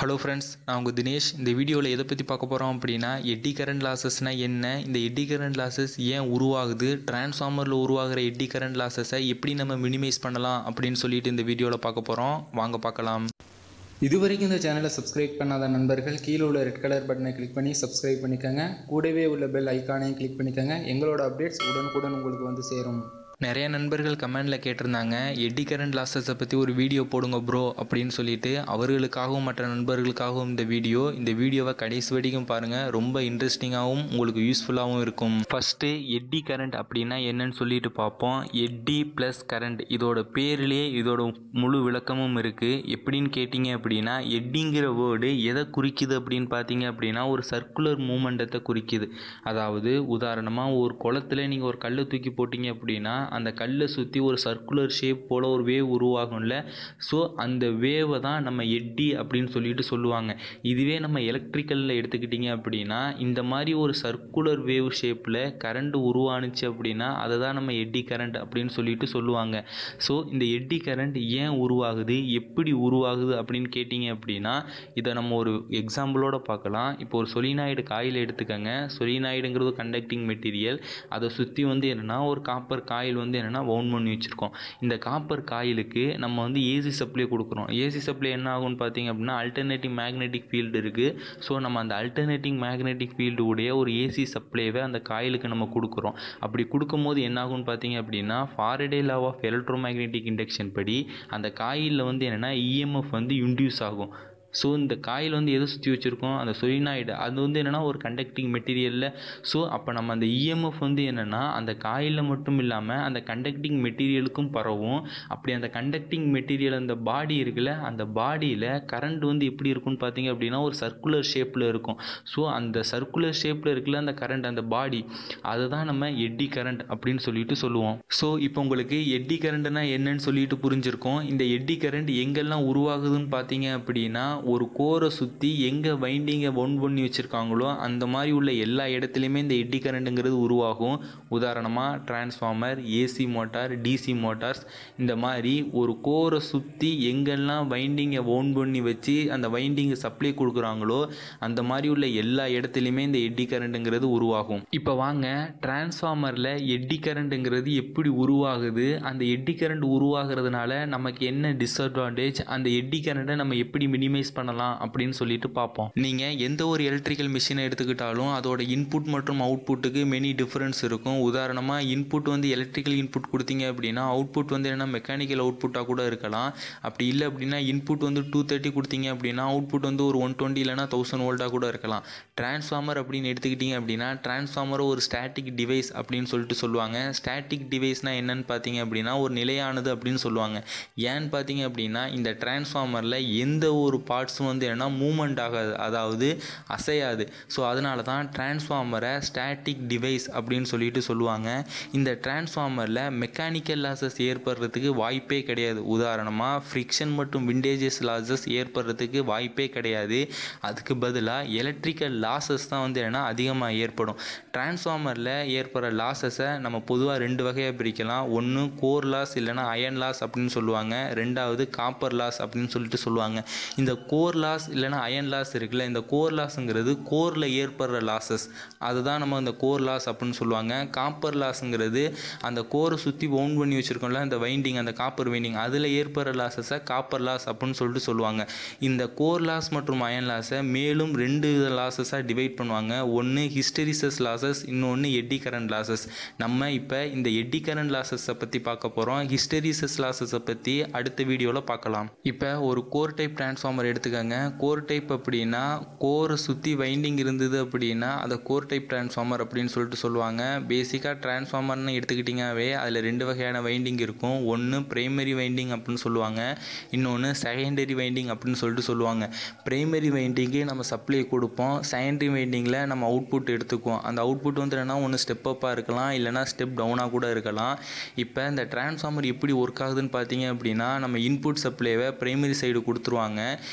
hello friends நான் உங்கள் தினேஷ் இந்த வீடியோவில் எதை பற்றி பார்க்க போகிறோம் அப்படின்னா எட்டி கரண்ட் லாசஸ்னால் என்ன இந்த எட்டி கரண்ட் லாசஸ் ஏன் உருவாகுது டிரான்ஸ்ஃபார்மரில் உருவாகிற எட்டி கரண்ட் லாசஸை எப்படி நம்ம மினிமைஸ் பண்ணலாம் அப்படின்னு சொல்லிட்டு இந்த வீடியோவில் பார்க்க போகிறோம் வாங்க பார்க்கலாம் இதுவரைக்கும் இந்த சேனலை சப்ஸ்கிரைப் பண்ணாத நண்பர்கள் கீழே உள்ள ரெட் கலர் பட்டனை கிளிக் பண்ணி சப்ஸ்கிரைப் பண்ணிக்கோங்க கூடவே உள்ள பெல் ஐக்கானையும் கிளிக் பண்ணிக்கோங்க எங்களோட அப்டேட்ஸ் உடனுக்குடன் உங்களுக்கு வந்து சேரும் நிறைய நண்பர்கள் கமெண்டில் கேட்டிருந்தாங்க எட்டி கரண்ட் லாசஸை பற்றி ஒரு வீடியோ போடுங்க ப்ரோ அப்படின்னு சொல்லிட்டு அவர்களுக்காகவும் மற்ற நண்பர்களுக்காகவும் இந்த வீடியோ இந்த வீடியோவை கடைசி வரைக்கும் பாருங்கள் ரொம்ப இன்ட்ரெஸ்டிங்காகவும் உங்களுக்கு யூஸ்ஃபுல்லாகவும் இருக்கும் ஃபஸ்ட்டு எட்டி கரண்ட் அப்படின்னா என்னன்னு சொல்லிட்டு பார்ப்போம் எட்டி ப்ளஸ் கரண்ட் இதோட பேர்லேயே இதோட முழு விளக்கமும் இருக்குது எப்படின்னு கேட்டிங்க அப்படின்னா எட்டிங்கிற வேர்டு எதை குறிக்குது அப்படின்னு பார்த்தீங்க அப்படின்னா ஒரு சர்க்குலர் மூமெண்டத்தை குறிக்குது அதாவது உதாரணமாக ஒரு குளத்துல நீங்கள் ஒரு கல்லை தூக்கி போட்டிங்க அப்படின்னா அந்த கல்லை சுற்றி ஒரு சர்க்குலர் ஷேப் போல் ஒரு வேவ் உருவாகும்ல ஸோ அந்த வேவை தான் நம்ம எட்டி அப்படின்னு சொல்லிட்டு சொல்லுவாங்க இதுவே நம்ம எலக்ட்ரிக்கலில் எடுத்துக்கிட்டிங்க அப்படின்னா இந்த மாதிரி ஒரு சர்க்குலர் வேவ் ஷேப்பில் கரண்ட் உருவானுச்சு அப்படின்னா அதை தான் நம்ம எட்டி கரண்ட் அப்படின்னு சொல்லிட்டு சொல்லுவாங்க ஸோ இந்த எட்டி கரண்ட் ஏன் உருவாகுது எப்படி உருவாகுது அப்படின்னு கேட்டிங்க அப்படின்னா இதை நம்ம ஒரு எக்ஸாம்பிளோட பார்க்கலாம் இப்போ ஒரு சொலினாய்டு காயில் எடுத்துக்கோங்க சொலினாய்டுங்கிறது கண்டக்டிங் மெட்டீரியல் அதை சுற்றி வந்து என்னென்னா ஒரு காப்பர் காயில் வந்து என்னென்னா வவுண்ட் பண்ணி வச்சுருக்கோம் இந்த காப்பர் காயிலுக்கு நம்ம வந்து ஏசி சப்ளை கொடுக்குறோம் ஏசி சப்ளை என்ன ஆகும்னு பார்த்தீங்க அப்படின்னா அல்டர்னேட்டிவ் மேக்னெட்டிக் ஃபீல்டு இருக்குது ஸோ நம்ம அந்த அல்டர்னேட்டிங் மேக்னெட்டிக் ஃபீல்டு உடைய ஒரு ஏசி சப்ளைவை அந்த காயிலுக்கு நம்ம கொடுக்குறோம் அப்படி கொடுக்கும்போது என்ன ஆகும்னு பார்த்தீங்க அப்படின்னா Faraday law of electromagnetic induction படி அந்த காயிலில் வந்து என்னென்னா இஎம்எஃப் வந்து இன்டியூஸ் ஆகும் ஸோ இந்த காயில் வந்து எதை சுற்றி வச்சுருக்கோம் அந்த சொலினாய்டு அது வந்து என்னென்னா ஒரு கண்டக்டிங் மெட்டீரியலில் ஸோ அப்போ நம்ம அந்த இஎம்எஃப் வந்து என்னென்னா அந்த காயிலில் மட்டும் இல்லாமல் அந்த கண்டக்டிங் மெட்டீரியலுக்கும் பரவும் அப்படி அந்த கண்டக்டிங் மெட்டீரியல் அந்த பாடி இருக்குல்ல அந்த பாடியில் கரண்ட் வந்து எப்படி இருக்கும்னு பார்த்தீங்க அப்படின்னா ஒரு சர்க்குலர் ஷேப்பில் இருக்கும் ஸோ அந்த சர்க்குலர் ஷேப்பில் இருக்குல்ல அந்த கரண்ட் அந்த பாடி அதை தான் நம்ம எட்டி கரண்ட் அப்படின்னு சொல்லிட்டு சொல்லுவோம் ஸோ இப்போ உங்களுக்கு எட்டி கரண்ட்னா என்னன்னு சொல்லிட்டு புரிஞ்சிருக்கும் இந்த எட்டி கரண்ட் எங்கெல்லாம் உருவாகுதுன்னு பார்த்தீங்க அப்படின்னா ஒரு கோரை சுற்றி எங்கே வைண்டிங்கை ஒன் பண்ணி வச்சுருக்காங்களோ அந்த மாதிரி உள்ள எல்லா இடத்துலையுமே இந்த எட்டி கரண்ட்டுங்கிறது உருவாகும் உதாரணமாக transformer AC motor DC motors இந்த மாதிரி ஒரு கோரை சுற்றி எங்கெல்லாம் வைண்டிங்கை ஓன் பண்ணி வச்சு அந்த வைண்டிங்கை சப்ளை கொடுக்குறாங்களோ அந்த மாதிரி உள்ள எல்லா இடத்துலையுமே இந்த எட்டி கரண்ட்டுங்கிறது உருவாகும் இப்போ வாங்க டிரான்ஸ்ஃபார்மரில் எட்டி கரண்ட்டுங்கிறது எப்படி உருவாகுது அந்த எட்டி கரண்ட் உருவாகிறதுனால நமக்கு என்ன டிஸ்அட்வான்டேஜ் அந்த எட்டி கரண்ட்டை நம்ம எப்படி மினிமைஸ் பண்ணலாம் அப்படின்னு சொல்லிட்டு பார்ப்போம் நீங்கள் எந்த ஒரு எலக்ட்ரிக்கல் மிஷினை எடுத்துக்கிட்டாலும் அதோட இன்புட் மற்றும் அவுட்புட்டுக்கு மெனி டிஃப்ரென்ஸ் இருக்கும் உதாரணமாக இன்புட் வந்து எலக்ட்ரிக்கல் இன்புட் கொடுத்தீங்க அப்படின்னா அவுட்புட் வந்து என்ன மெக்கானிக்கல் அவுட்புட்டாக கூட இருக்கலாம் அப்படி இல்லை அப்படின்னா இன்புட் வந்து டூ தேர்ட்டி கொடுத்தீங்க அப்படின்னா அவுட்புட் வந்து ஒரு ஒன் டுவெண்ட்டி இல்லைனா தௌசண்ட் வோல்ட்டாக கூட இருக்கலாம் டிரான்ஸ்ஃபார்மர் அப்படின்னு எடுத்துக்கிட்டிங்க அப்படின்னா டிரான்ஸ்ஃபார்மர் ஒரு ஸ்டாட்டிக் டிவைஸ் அப்படின்னு சொல்லிட்டு சொல்லுவாங்க ஸ்டாட்டிக் டிவைஸ்னால் என்னன்னு பார்த்தீங்க அப்படின்னா ஒரு நிலையானது அப்படின்னு சொல்லுவாங்க ஏன்னு பார்த்தீங்க அப்படின்னா இந்த டிரான்ஸ்ஃபார்மரில் எந்த ஒரு பார்ட்ஸும் வந்து என்னென்னா மூமெண்ட் ஆகாது அதாவது அசையாது ஸோ அதனால தான் டிரான்ஸ்ஃபார்மரை ஸ்டாட்டிக் டிவைஸ் அப்படின்னு சொல்லிட்டு சொல்லுவாங்க இந்த டிரான்ஸ்ஃபார்மரில் மெக்கானிக்கல் லாசஸ் ஏற்படுறதுக்கு வாய்ப்பே கிடையாது உதாரணமாக ஃப்ரிக்ஷன் மற்றும் விண்டேஜஸ் லாசஸ் ஏற்படுறதுக்கு வாய்ப்பே கிடையாது அதுக்கு பதிலாக எலக்ட்ரிக்கல் லாசஸ் தான் வந்து என்னென்னா அதிகமாக ஏற்படும் டிரான்ஸ்ஃபார்மரில் ஏற்படுற லாசஸை நம்ம பொதுவாக ரெண்டு வகையாக பிரிக்கலாம் ஒன்று கோர் லாஸ் இல்லைனா அயன் லாஸ் அப்படின்னு சொல்லுவாங்க ரெண்டாவது காப்பர் லாஸ் அப்படின்னு சொல்லிட்டு சொல்லுவாங்க இந்த கோர் லாஸ் இல்லைனா அயன் லாஸ் இருக்குல்ல இந்த கோர் லாஸுங்கிறது கோரில் ஏற்படுற லாசஸ் அதுதான் நம்ம இந்த கோர் லாஸ் அப்படின்னு சொல்லுவாங்க காப்பர் லாஸுங்கிறது அந்த கோரை சுற்றி ஓன் பண்ணி வச்சுருக்கோம்ல அந்த வைண்டிங் அந்த காப்பர் வைண்டிங் அதில் ஏற்படுற லாசஸை காப்பர் லாஸ் அப்படின்னு சொல்லிட்டு சொல்லுவாங்க இந்த கோர் லாஸ் மற்றும் அயன் லாஸை மேலும் ரெண்டு வித லாசஸாக டிவைட் பண்ணுவாங்க ஒன்று ஹிஸ்டரிசஸ் லாசஸ் இன்னொன்று எட்டி கரண்ட் லாசஸ் நம்ம இப்போ இந்த எட்டி கரண்ட் லாசஸை பற்றி பார்க்க போகிறோம் ஹிஸ்டரிசஸ் லாசஸை பற்றி அடுத்த வீடியோவில் பார்க்கலாம் இப்போ ஒரு கோர் டைப் டிரான்ஸ்ஃபார்மர் எடுத்துக்கோங்க கோர் டைப் அப்படின்னா கோரை சுற்றி வைண்டிங் இருந்தது அப்படின்னா அதை கோர் டைப் டிரான்ஸ்ஃபார்மர் அப்படின்னு சொல்லிட்டு சொல்லுவாங்க பேசிக்காக டிரான்ஸ்ஃபார்மர்னு எடுத்துக்கிட்டிங்கனாவே அதில் ரெண்டு வகையான வைண்டிங் இருக்கும் ஒன்று பிரைமரி வைண்டிங் அப்படின்னு சொல்லுவாங்க இன்னொன்று செகண்டரி வைண்டிங் அப்படின்னு சொல்லிட்டு சொல்லுவாங்க பிரைமரி வைண்டிங்கு நம்ம சப்ளை கொடுப்போம் செகண்டரி வைண்டிங்கில் நம்ம அவுட்புட் எடுத்துக்குவோம் அந்த அவுட்புட் வந்து என்னென்னா ஒன்று ஸ்டெப் அப்பாக இருக்கலாம் இல்லைனா ஸ்டெப் டவுனாக கூட இருக்கலாம் இப்போ இந்த டிரான்ஸ்ஃபார்மர் எப்படி ஒர்க் ஆகுதுன்னு பார்த்தீங்க அப்படின்னா நம்ம இன்புட் சப்ளைவை பிரைமரி சைடு கொடுத்துருவாங்க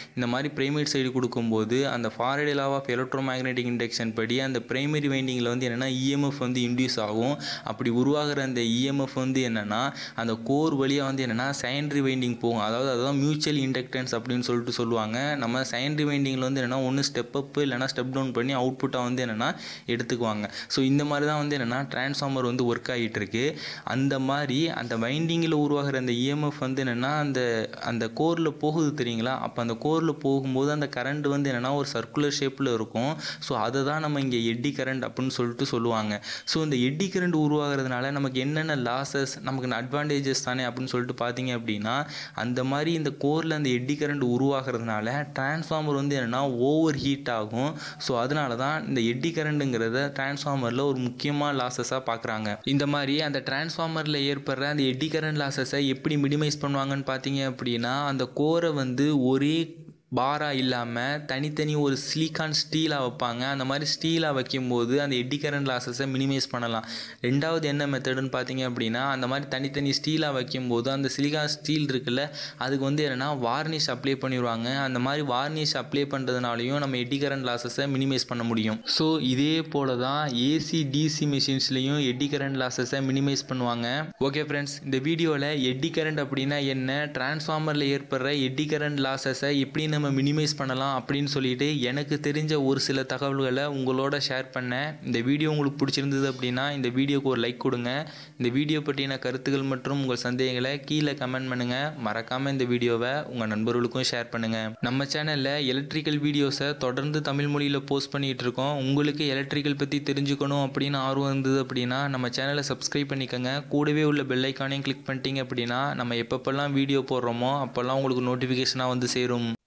இந்த மாதிரி பிரைமேட் சைடு கொடுக்கும்போது அந்த Faraday law of electromagnetic induction படி அந்த பிரைமரி வைண்டிங்கில் வந்து என்னென்னா இஎம்எஃப் வந்து இன்டியூஸ் ஆகும் அப்படி உருவாகிற அந்த இஎம்எஃப் வந்து என்னென்னா அந்த கோர் வழியாக வந்து என்னென்னா செகண்டரி வைண்டிங் போகும் அதாவது அதுதான் மியூச்சுவல் இண்டக்டன்ஸ் அப்படின்னு சொல்லிட்டு சொல்லுவாங்க நம்ம செகண்டரி வைண்டிங்கில் வந்து என்னென்னா ஒன்று ஸ்டெப் அப் இல்லைனா ஸ்டெப் டவுன் பண்ணி அவுட்புட்டாக வந்து என்னென்னா எடுத்துக்குவாங்க ஸோ இந்த மாதிரி தான் வந்து என்னென்னா டிரான்ஸ்ஃபார்மர் வந்து ஒர்க் ஆகிட்டு இருக்கு அந்த மாதிரி அந்த வைண்டிங்கில் உருவாகிற அந்த இஎம்எஃப் வந்து என்னென்னா அந்த அந்த கோரில் போகுது தெரியுங்களா அப்போ அந்த கோரில் போகும்போது அந்த கரண்ட் வந்து என்னென்னா ஒரு சர்க்குலர் ஷேப்பில் இருக்கும் ஸோ அதை தான் நம்ம இங்கே எட்டி கரண்ட் அப்படின்னு சொல்லிட்டு சொல்லுவாங்க ஸோ இந்த எட்டி கரண்ட் உருவாகிறதுனால நமக்கு என்னென்ன லாசஸ் நமக்கு அட்வான்டேஜஸ் தானே அப்படின்னு சொல்லிட்டு பார்த்தீங்க அப்படின்னா அந்த மாதிரி இந்த கோரில் அந்த எட்டி கரண்ட் உருவாகிறதுனால டிரான்ஸ்ஃபார்மர் வந்து என்னென்னா ஓவர் ஹீட் ஆகும் ஸோ அதனால தான் இந்த எட்டி கரண்ட்டுங்கிறத டிரான்ஸ்ஃபார்மரில் ஒரு முக்கியமான லாசஸாக பார்க்குறாங்க இந்த மாதிரி அந்த டிரான்ஸ்ஃபார்மரில் ஏற்படுற அந்த எட்டி கரண்ட் லாசஸை எப்படி மினிமைஸ் பண்ணுவாங்கன்னு பார்த்தீங்க அப்படின்னா அந்த கோரை வந்து ஒரே பாராக இல்லாமல் தனித்தனி ஒரு சிலிக்கான் ஸ்டீலாக வைப்பாங்க அந்த மாதிரி ஸ்டீலாக வைக்கும்போது அந்த எட்டி கரண்ட் லாசஸை மினிமைஸ் பண்ணலாம் ரெண்டாவது என்ன மெத்தடுன்னு பார்த்தீங்க அப்படின்னா அந்த மாதிரி தனித்தனி ஸ்டீலாக வைக்கும்போது அந்த சிலிக்கான் ஸ்டீல் இருக்குல்ல அதுக்கு வந்து என்னென்னா வார்னிஷ் அப்ளை பண்ணிடுவாங்க அந்த மாதிரி வார்னிஷ் அப்ளை பண்ணுறதுனாலையும் நம்ம எட்டி கரண்ட் லாசஸை மினிமைஸ் பண்ண முடியும் ஸோ இதே போல தான் ஏசி டிசி மிஷின்ஸ்லேயும் எட்டி கரண்ட் லாசஸை மினிமைஸ் பண்ணுவாங்க ஓகே ஃப்ரெண்ட்ஸ் இந்த வீடியோவில் எட்டி கரண்ட் அப்படின்னா என்ன டிரான்ஸ்ஃபார்மரில் ஏற்படுற எட்டி கரண்ட் லாசஸை எப்படி நம்ம மினிமைஸ் பண்ணலாம் அப்படின்னு சொல்லிட்டு எனக்கு தெரிஞ்ச ஒரு சில தகவல்களை உங்களோட ஷேர் பண்ணேன் இந்த வீடியோ உங்களுக்கு பிடிச்சிருந்தது அப்படின்னா இந்த வீடியோக்கு ஒரு லைக் கொடுங்க இந்த வீடியோ பற்றின கருத்துக்கள் மற்றும் உங்கள் சந்தேகங்களை கீழே கமெண்ட் பண்ணுங்கள் மறக்காமல் இந்த வீடியோவை உங்கள் நண்பர்களுக்கும் ஷேர் பண்ணுங்கள் நம்ம சேனலில் எலக்ட்ரிக்கல் வீடியோஸை தொடர்ந்து தமிழ் மொழியில் போஸ்ட் பண்ணிகிட்டு இருக்கோம் உங்களுக்கு எலக்ட்ரிக்கல் பற்றி தெரிஞ்சுக்கணும் அப்படின்னு ஆர்வம் இருந்தது அப்படின்னா நம்ம சேனலை சப்ஸ்கிரைப் பண்ணிக்கோங்க கூடவே உள்ள பெல் ஐக்கானையும் கிளிக் பண்ணிட்டீங்க அப்படின்னா நம்ம எப்பப்பெல்லாம் வீடியோ போடுறோமோ அப்போல்லாம் உங்களுக்கு நோட்டிஃபிகேஷனாக வந்து சேரும்